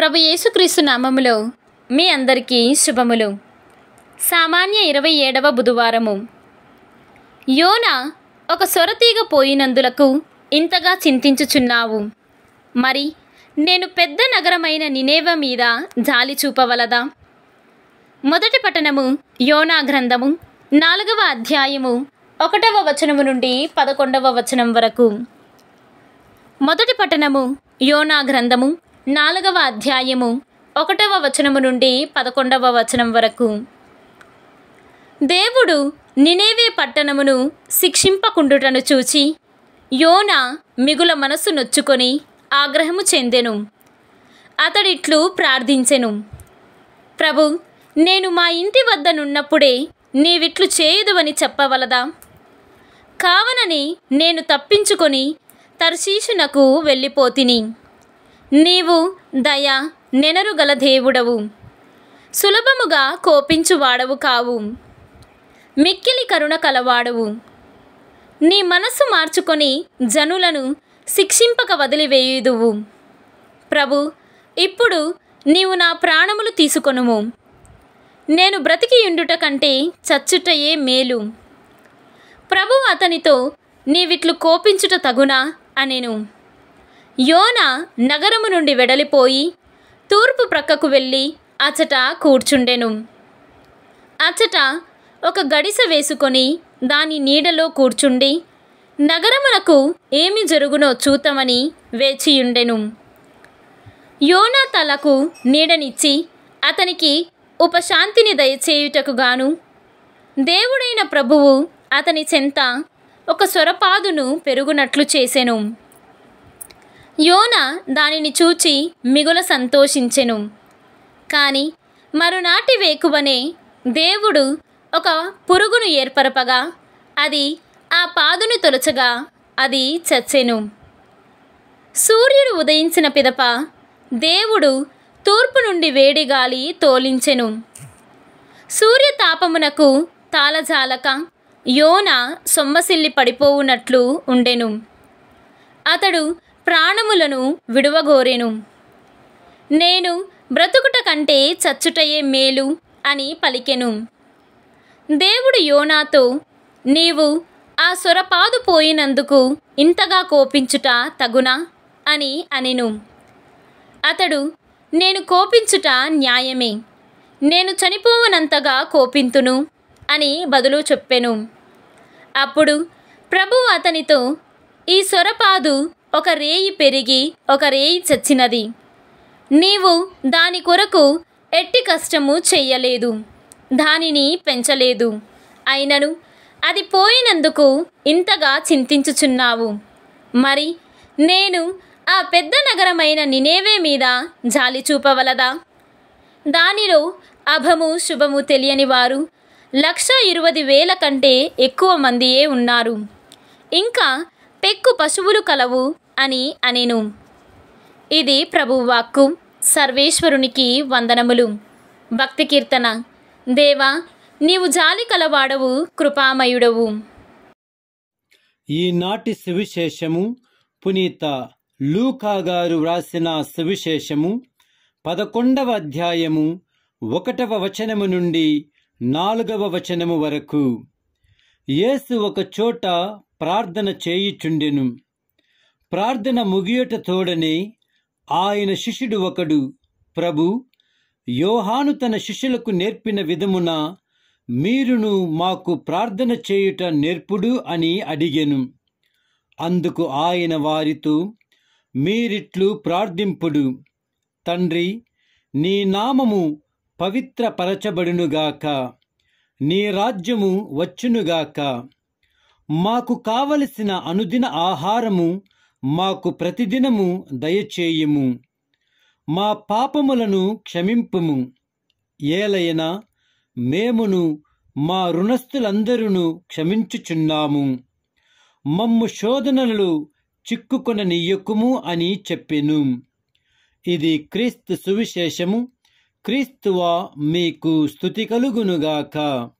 ప్రభు యేసుక్రీస్తు నామములో మీ అందరికీ శుభములు సామాన్య ఇరవై ఏడవ బుధవారము యోన ఒక సొరతీగ పోయినందులకు ఇంతగా చింతించుచున్నావు మరి నేను పెద్ద నగరమైన నినేవ మీద జాలి చూపవలదా మొదటి పట్టణము యోనా గ్రంథము నాలుగవ అధ్యాయము ఒకటవ వచనము నుండి పదకొండవ వచనం వరకు మొదటి పట్టణము యోనా గ్రంథము నాలుగవ అధ్యాయము ఒకటవ వచనము నుండి పదకొండవ వచనం వరకు దేవుడు నినేవే పట్టణమును శిక్షింపకుండుటను చూచి యోన మిగుల మనస్సు నొచ్చుకొని ఆగ్రహము చెందెను అతడిట్లు ప్రార్థించెను ప్రభు నేను మా ఇంటి వద్ద నున్నప్పుడే నీవిట్లు చేయుదువని చెప్పవలదా కావనని నేను తప్పించుకొని తర్శీషునకు వెళ్ళిపోతిని నీవు దయ నెనరు గల దేవుడవు సులభముగా కోపించువాడవు కావు మిక్కిలి కరుణ కలవాడవు నీ మనస్సు మార్చుకొని జనులను శిక్షింపక వదిలివేయుదువు ప్రభు ఇప్పుడు నీవు నా ప్రాణములు తీసుకొనుము నేను బ్రతికియుండుట కంటే చచ్చుటయే మేలు ప్రభు అతనితో నీవిట్లు కోపించుట తగునా అనెను యోన నగరము నుండి వెడలిపోయి తూర్పు ప్రక్కకు వెళ్ళి అచట కూర్చుండెను అచట ఒక గడిస వేసుకొని దాని నీడలో కూర్చుండి నగరమునకు ఏమి జరుగునో చూతమని వేచియుండెను యోనా తలకు నీడనిచ్చి అతనికి ఉపశాంతిని దయచేయుటకు గాను దేవుడైన ప్రభువు అతని చెంత ఒక స్వరపాదును పెరుగునట్లు చేసెను యోన దానిని చూచి మిగుల సంతోషించెను కాని మరునాటి వేకువనే దేవుడు ఒక పురుగును ఏర్పరపగా అది ఆ పాదును తొలచగా అది చచ్చెను సూర్యుడు ఉదయించిన పిదప దేవుడు తూర్పు నుండి వేడి గాలి తోలించెను సూర్యతాపమునకు తాళజాలక యోన సొమ్మసిల్లి పడిపోవునట్లు ఉండెను అతడు ప్రాణములను విడువగోరెను నేను బ్రతుకుట కంటే చచ్చుటయే మేలు అని పలికెను దేవుడు యోనాతో నీవు ఆ సొరపాదు పోయినందుకు ఇంతగా కోపించుట తగునా అని అనెను అతడు నేను కోపించుట న్యాయమే నేను చనిపోవనంతగా కోపింతును అని బదులు చెప్పెను అప్పుడు ప్రభు అతనితో ఈ సొరపాదు ఒక రేయి పెరిగి ఒక రేయి చచ్చినది నీవు దాని కొరకు ఎట్టి కష్టము చెయ్యలేదు దానిని పెంచలేదు అయినను అది పోయినందుకు ఇంతగా చింతించుచున్నావు మరి నేను ఆ పెద్ద నగరమైన నినేవే మీద జాలి చూపవలదా దానిలో అభము శుభము తెలియని వారు లక్ష ఇరవై వేల కంటే ఎక్కువ మందియే ఉన్నారు ఇంకా పెక్కు పశువులు కలవు అని అనెను ఇది ప్రభువాక్కు సర్వేశ్వరునికి వందనములు భక్తి కీర్తన దేవా నీవు జాలి కలవాడవు కృపామయుడవు ఈనాటి సువిశేషము పునీత లూకా గారు వ్రాసిన సువిశేషము పదకొండవ అధ్యాయము ఒకటవ వచనము నుండి నాలుగవ వచనము వరకు యేసు ఒక చోట ప్రార్థన చేయుచుండెను ప్రార్థన ముగియట తోడనే ఆయన శిష్యుడు ఒకడు ప్రభు యోహాను తన శిష్యులకు నేర్పిన విధమున మీరును మాకు ప్రార్థన చేయుట నేర్పుడు అని అడిగెను అందుకు ఆయన వారితో మీరిట్లు ప్రార్థింపుడు తండ్రి నీ నామము పవిత్రపరచబడునుగాక నీ రాజ్యము వచ్చునుగాక మాకు కావలసిన అనుదిన ఆహారము మాకు ప్రతిదినము దయచేయుము మా పాపములను క్షమింపుము ఏలయనా మేమును మా రుణస్థులందరూ క్షమించుచున్నాము మమ్ము శోధనలు చిక్కుకొన నీయకుము అని చెప్పెను ఇది క్రీస్తు సువిశేషము క్రీస్తువా మీకు స్థుతి కలుగునుగాక